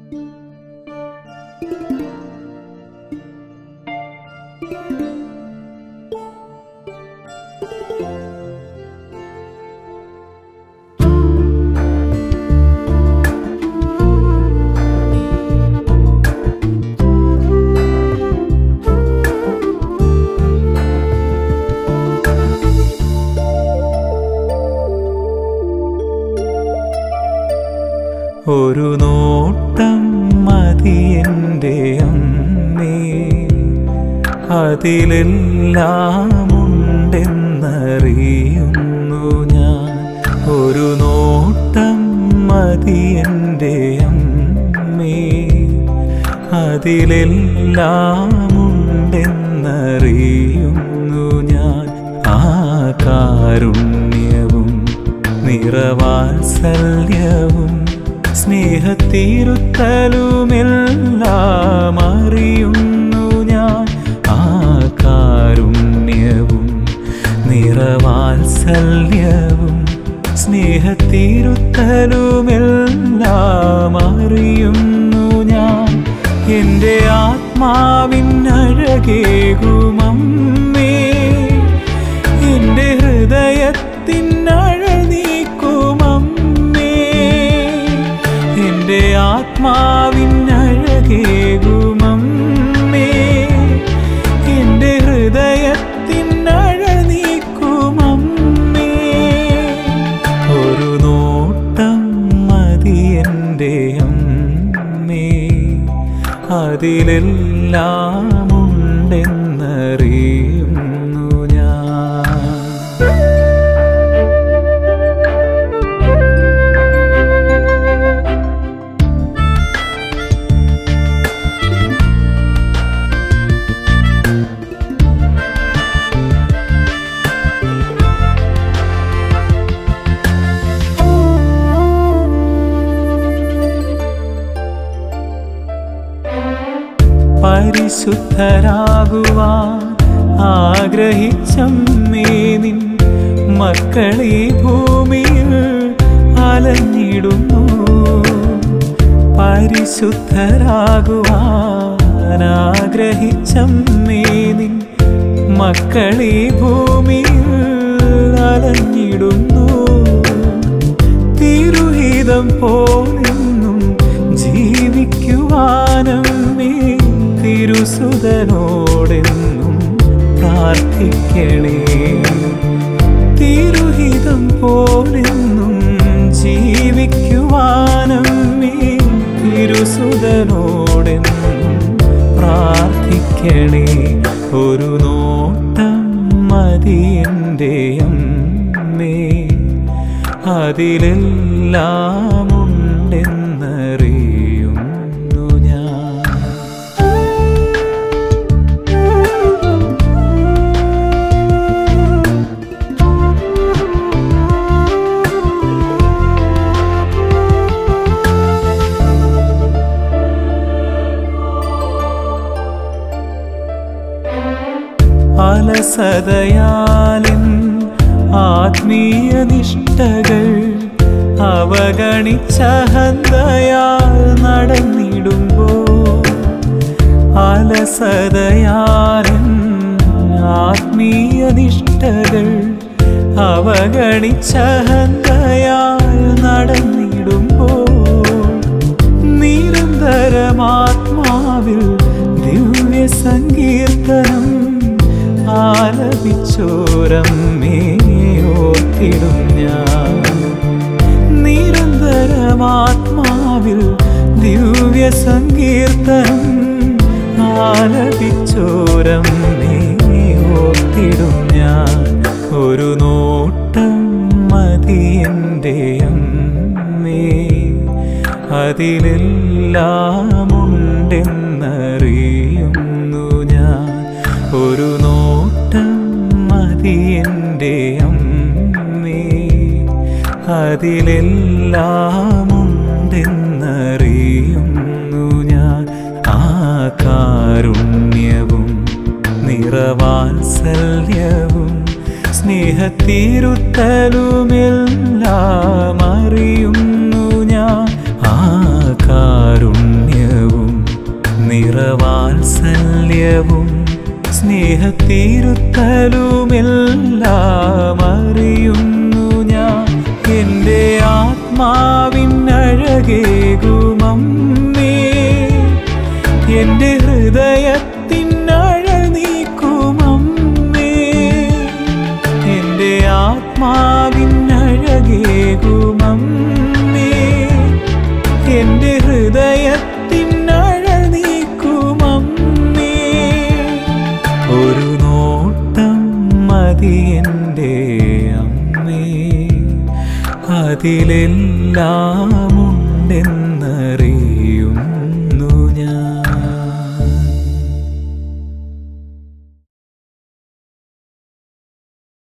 ഒരു നോട്ടം മതി എൻ്റെ അമ്മേ അതിലെല്ലാം ഉണ്ടെന്നറിയുന്നു ഞാൻ ഒരു നോട്ടം മതി എൻ്റെ അമ്മേ അതിലെല്ലാം ഉണ്ടെന്നറിയുന്നു ഞാൻ ആ കാരുണ്യവും നിറവാത്സല്യവും സ്നേഹത്തിരുത്തലുമെല്ലാം അറിയുന്നു ഞാൻ ആ കാരുണ്യവും നിറവാത്സല്യവും സ്നേഹത്തിരുത്തലുമെല്ലാം അറിയുന്നു ഞാൻ എൻ്റെ ആത്മാവിനഴകേകുമമ്മേ എൻ്റെ ഹൃദയത്തിനഴ നീക്കുമമ്മേ എൻ്റെ ആത്മാവിനഴകേകുമമ്മേ എൻ്റെ ഹൃദയത്തിനഴ നീക്കുമമ്മേ ഒരു നോട്ടം മതി എൻ്റെ അമ്മേ അതിലെല്ലാം ഉണ്ടെന്നറിയുന്നു ഞാൻ പരിശുദ്ധരാകുവാൻ ആഗ്രഹിച്ചമ്മേ നിൻ മക്കളീ ഭൂമിയിൽ അലഞ്ഞിടുന്നു പരിശുദ്ധരാകുവാൻ ആഗ്രഹിച്ചമ്മേ നിൻ മക്കളീ ഭൂമിയിൽ അലഞ്ഞിടുന്നു തിരുഹിതം പോലെന്നും ജീവിക്കുവാനമ്മേ തിരുസുതനോടെന്നും പ്രാർത്ഥിക്കണേ തിരുഹിതം പോലെന്നും ജീവിക്കുവാനമ്മേ തിരുസുതനോടെന്നും പ്രാർത്ഥിക്കണേ ഒരു നോട്ടം മതി എൻ്റെ അമ്മേ അതിലെല്ലാം ഉണ്ടെന്നറിയുന്നു ഞാൻ അലസതയാലിൻ ആത്മീയ നിഷ്ഠകൾ അവഗണിച്ച ഹന്തയാൽ നടന്നിടുമ്പോൾ അലസതയാലിൻ ആത്മീയ നിഷ്ഠകൾ അവഗണിച്ച ഹന്തയാൽ നടന്നിടുമ്പോൾ നിരന്തരമാത്മാവിൽ ദിവ്യ സങ്കീർത്തനം ആലപിച്ചോരമ്മേ ഓർത്തിടും ഞാൻ നിരന്തരമാത്മാവിൽ ദിവ്യ സങ്കീർത്തനം ആലപിച്ചോരമ്മേ ഓർത്തിടും ഞാൻ ഒരു നോട്ടം മതി എൻ്റെ അമ്മേ അതിലെല്ലാം ഉണ്ടെന്നറിയുന്നു ഞാൻ ഒരു നോട്ടം മതി എൻ്റെ അമ്മേ അതിലെല്ലാം ഉണ്ടെന്നറിയുന്നു ഞാൻ ആ കാരുണ്യവും നിറവാത്സല്യവും സ്നേഹത്തിരുത്തലുമെല്ലാം അറിയുന്നു ഞാൻ ആ കാരുണ്യ ആത്മാവിനഴകേകുമമ്മേ എൻ്റെ ഹൃദയത്തിനഴൽ നീക്കുമമ്മേ എൻ്റെ ആത്മാവിനഴകേകുമമ്മേ എൻ്റെ ഹൃദയത്തിനഴൽ നീക്കുമമ്മേ ഒരു നോട്ടം മതി എൻ്റെ അമ്മേ അതിലെല്ലാം ഉണ്ടെന്ന്